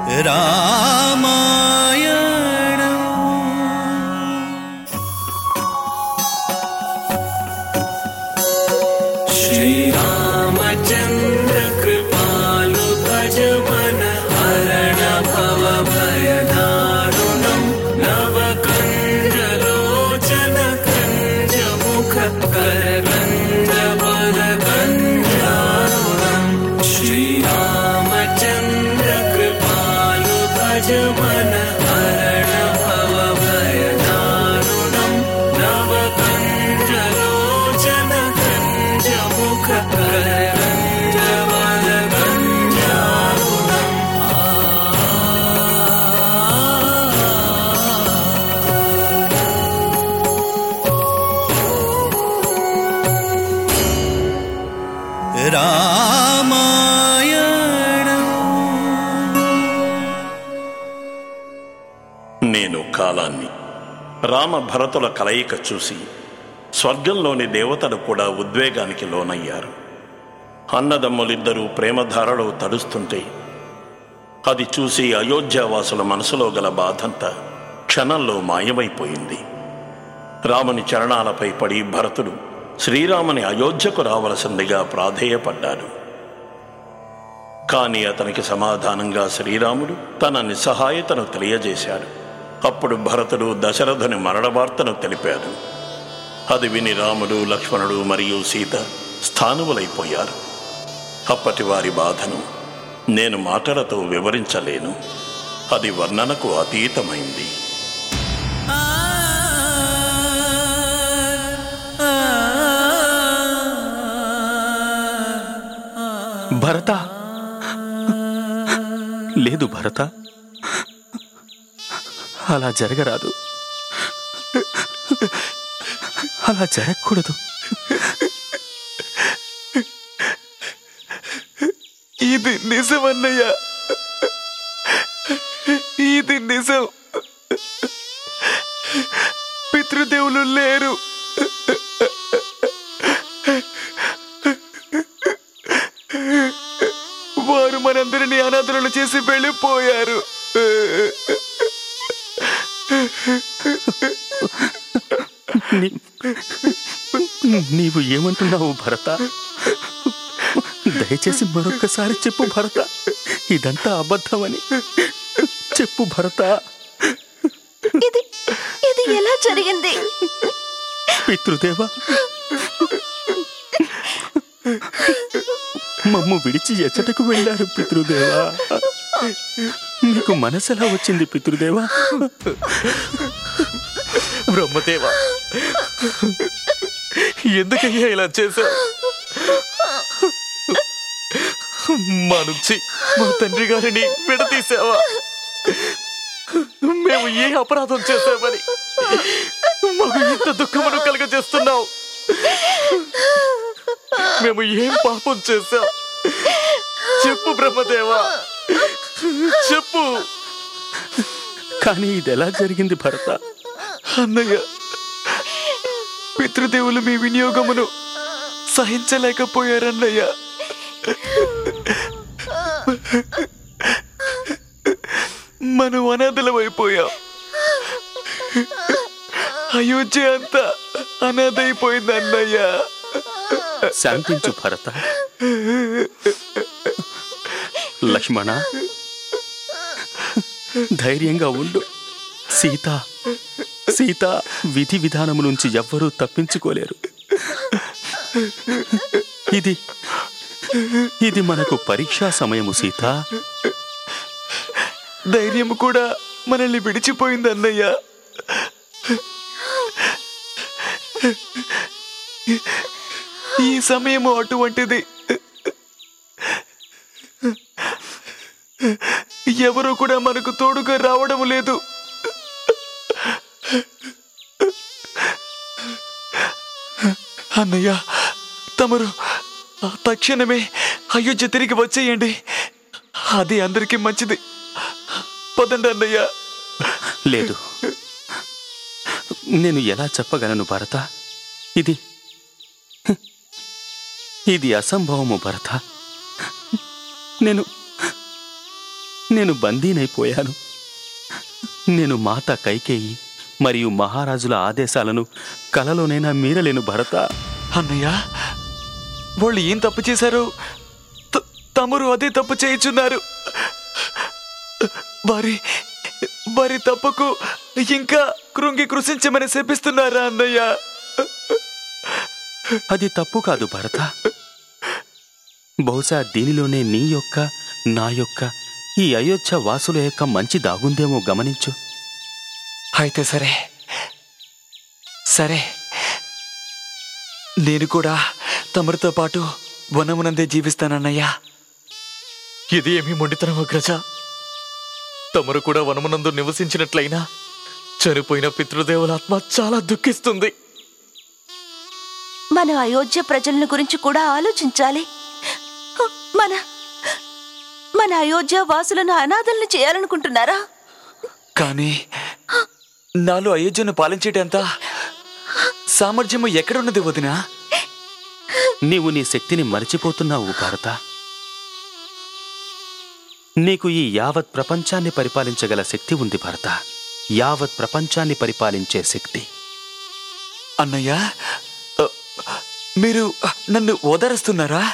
రామాయణం श्रीरामचन्द्र कृपालु भज मन हरण भव भयदारुणम् नवकञ्जलोचन कञ्ज मुख करकञ्ज वरकञ्जारुणम् श्रीरामचन्द्र कृपालु भज मन हरण भव भयदारुणम् नवकञ्जलोचन कञ्ज मुख करकञ्ज वरकञ्जारुणम् నేను కాలాన్ని రామ భరతుల కలయిక చూసి స్వర్గంలోని దేవతలు కూడా ఉద్వేగానికి లోనయ్యారు అన్నదమ్ములిద్దరూ ప్రేమధారలో తడుస్తుంటే అది చూసి అయోధ్యావాసుల మనసులో గల బాధంతా క్షణంలో మాయమైపోయింది రాముని చరణాలపై పడి భరతుడు శ్రీరాముని అయోధ్యకు రావలసిందిగా ప్రాధేయపడ్డాడు కాని అతనికి సమాధానంగా శ్రీరాముడు తన నిస్సహాయతను తెలియజేశాడు అప్పుడు భరతుడు దశరథుని మరణ వార్తను తెలిపాడు అది విని రాముడు లక్ష్మణుడు మరియు సీత స్థానువులైపోయారు అప్పటి వారి బాధను నేను మాటలతో వివరించలేను అది వర్ణనకు అతీతమైంది భరత లేదు భరత అలా జరగరాదు అలా జరగకూడదు ఇది నిజమన్నయ్య ఇది నిజం పితృదేవులు లేరు వారు మనందరినీ అనాథలను చేసి వెళ్ళిపోయారు నీ- నీవు ఏమంటున్నావు భరత దయచేసి మరొక్కసారి చెప్పు భరత ఇదంతా అబద్ధమని చెప్పు భరత ఇది ఇది ఎలా జరిగింది పితృదేవా మమ్ము విడిచి ఎచ్చటకు వెళ్ళారు పితృదేవా నీకు మనసెలా వచ్చింది పితృదేవా బ్రహ్మదేవ ఎందుకయ్యా ఇలా చేశావు మా నుంచి మా తండ్రి గారిని విడతీసావా మేము ఏ అపరాధం చేశామని మాకు ఇంత దుఃఖమును కలగజేస్తున్నావు మేము ఏం పాపం చేశాం చెప్పు బ్రహ్మదేవా చెప్పు కానీ ఇది ఎలా జరిగింది భరత అన్నయ్య పితృదేవులు మీ వినియోగమును సహించలేకపోయారన్నయ్య మనం అనాథలమైపోయాం అయోధ్య అంతా అనాథైపోయింది అన్నయ్య శాంతించు భరత లక్ష్మణ ధైర్యంగా ఉండు సీత సీత విధి విధానము నుంచి ఎవ్వరూ తప్పించుకోలేరు ఇది ఇది మనకు పరీక్షా సమయము సీత ధైర్యం కూడా మనల్ని విడిచిపోయింది అన్నయ్య ఈ సమయము అటువంటిది ఎవరు కూడా మనకు తోడుగా రావడం లేదు అన్నయ్య తమరు ఆ తక్షణమే అయోధ్య తిరిగి వచ్చేయండి అది అందరికీ మంచిది పదండి అన్నయ్య లేదు నేను ఎలా చెప్పగలను భరత ఇది ఇది అసంభవము భరత నేను నేను బందీనైపోయాను నేను మాత కైకేయి మరియు మహారాజుల ఆదేశాలను కలలోనైనా మీరలేను భరత అన్నయ్య వాళ్ళు ఏం తప్పు చేశారు త- తమరు అదే తప్పు చేయుచున్నారు వారి వారి తప్పుకు ఇంకా కృంగి కృషించమని శపిస్తున్నారా అన్నయ్య అది తప్పు కాదు భరత బహుశా దీనిలోనే నీ యొక్క నా యొక్క ఈ అయోధ్య వాసుల యొక్క మంచి దాగుందేమో గమనించు అయితే సరే సరే నేను కూడా తమరితో పాటు వనమునందే జీవిస్తానన్నయ్యా ఇది ఏమి మొండితనం అగ్రజ తమరు కూడా వనమునందు నివసించినట్లయినా చనిపోయిన పితృదేవుల ఆత్మ చాలా దుఃఖిస్తుంది మన అయోధ్య ప్రజలను గురించి కూడా ఆలోచించాలి మన మన అయోధ్య వాసులను అనాథల్ని చేయాలనుకుంటున్నారా కానీ నాలో అయోధ్యను పాలించేటంత సామర్థ్యము ఎక్కడున్నది వదినా నీవు నీ శక్తిని మరచిపోతున్నావు భారత నీకు ఈ యావత్ ప్రపంచాన్ని పరిపాలించగల శక్తి ఉంది భరత యావత్ ప్రపంచాన్ని పరిపాలించే శక్తి అన్నయ్య అ, మీరు నన్ను ఓదారుస్తున్నారా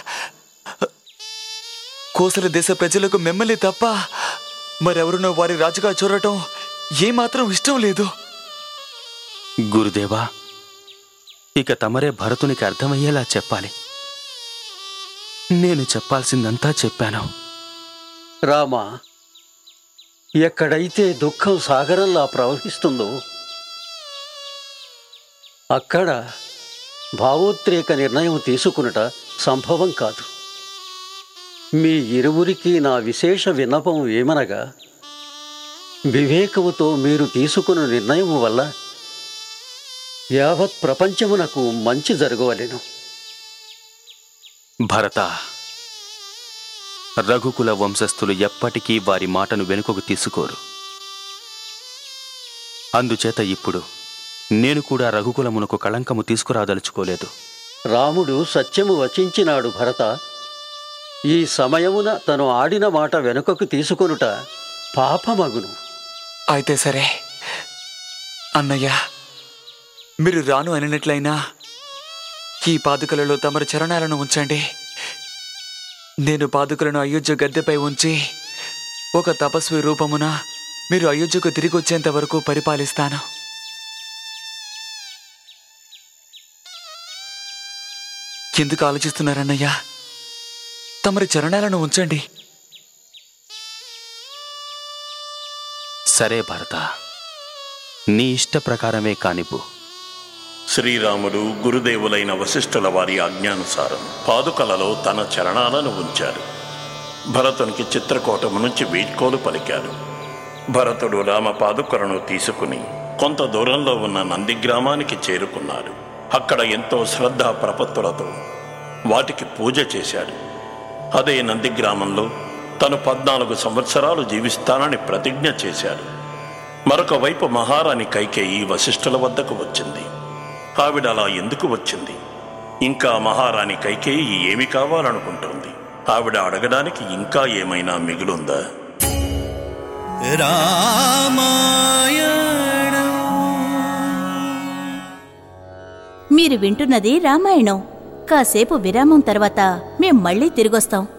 కోసల దేశ ప్రజలకు మిమ్మల్ని తప్ప మరెవరునో వారి రాజుగా చూడటం ఏమాత్రం ఇష్టం లేదు గురుదేవా ఇక తమరే భరతునికి అర్థమయ్యేలా చెప్పాలి నేను చెప్పాల్సిందంతా చెప్పాను రామా ఎక్కడైతే దుఃఖం సాగరంలా ప్రవహిస్తుందో అక్కడ భావోద్రేక నిర్ణయం తీసుకునుట సంభవం కాదు మీ ఇరువురికి నా విశేష విన్నపం ఏమనగా వివేకముతో మీరు తీసుకున్న నిర్ణయం వల్ల యావత్ ప్రపంచమునకు మంచి జరగవలెను భరత రఘుకుల వంశస్థులు ఎప్పటికీ వారి మాటను వెనుకకు తీసుకోరు అందుచేత ఇప్పుడు నేను కూడా రఘుకులమునకు కళంకము తీసుకురాదలుచుకోలేదు రాముడు సత్యము వచించినాడు భరత ఈ సమయమున తను ఆడిన మాట వెనుకకు తీసుకొనుట పాపమగును అయితే సరే అన్నయ్య మీరు రాను అనినట్లయినా ఈ పాదుకలలో తమరి చరణాలను ఉంచండి నేను పాదుకలను అయోధ్య గద్దెపై ఉంచి ఒక తపస్వి రూపమున మీరు అయోధ్యకు తిరిగి వచ్చేంత వరకు పరిపాలిస్తాను ఎందుకు ఆలోచిస్తున్నారన్నయ్యా తమరి చరణాలను ఉంచండి సరే భరత నీ ఇష్ట ప్రకారమే కానిపు శ్రీరాముడు గురుదేవులైన వశిష్ఠుల వారి ఆజ్ఞానుసారం పాదుకలలో తన చరణాలను ఉంచారు భరతునికి చిత్రకూటము నుంచి వీడ్కోలు పలికారు భరతుడు రామ పాదుకలను తీసుకుని కొంత దూరంలో ఉన్న నంది గ్రామానికి చేరుకున్నాడు అక్కడ ఎంతో శ్రద్ధ ప్రపత్తులతో వాటికి పూజ చేశాడు అదే నంది గ్రామంలో తను పద్నాలుగు సంవత్సరాలు జీవిస్తానని ప్రతిజ్ఞ చేశాడు మరొక వైపు మహారాణి కైకేయి వశిష్ఠుల వద్దకు వచ్చింది ఆవిడ అలా ఎందుకు వచ్చింది ఇంకా మహారాణి కైకేయి ఏమి కావాలనుకుంటోంది ఆవిడ అడగడానికి ఇంకా ఏమైనా మిగులుందా మీరు వింటున్నది రామాయణం కాసేపు విరామం తర్వాత మేం మళ్ళీ తిరిగొస్తాం